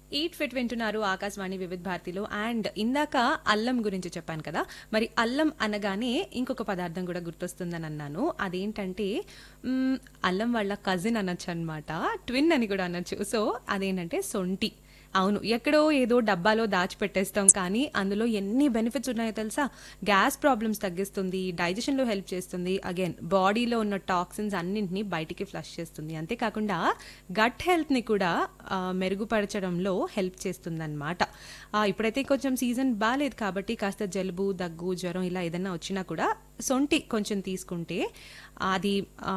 eat fit వింటున్నారు ఆకాశవాణి వివిధ భారతిలో అండ్ ఇందాక అల్లం గురించి చెప్పాను కదా మరి అల్లం అనగానే ఇంకొక పదార్థం కూడా గుర్తొస్తుందని అన్నాను అదేంటంటే మ్, అల్లం వాళ్ళ కజిన్ అనొచ్చు అనమాట ట్విన్ అని కూడా అనొచ్చు సో అదేంటంటే సొంటి అవును ఎక్కడో ఏదో డబ్బాలో దాచిపెట్టేస్తాం కానీ అందులో ఎన్ని బెనిఫిట్స్ ఉన్నాయో తెలుసా గ్యాస్ ప్రాబ్లమ్స్ తగ్గిస్తుంది డైజెషన్లో హెల్ప్ చేస్తుంది అగైన్ బాడీలో ఉన్న టాక్సిన్స్ అన్నింటినీ బయటికి ఫ్లష్ చేస్తుంది అంతేకాకుండా గట్ హెల్త్ని కూడా ఆ, మెరుగుపరచడంలో హెల్ప్ చేస్తుంది అనమాట ఇప్పుడైతే కొంచెం సీజన్ బాగాలేదు కాబట్టి కాస్త జలుబు దగ్గు జ్వరం ఇలా ఏదైనా వచ్చినా కూడా సొంటి కొంచెం తీసుకుంటే అది ఆ,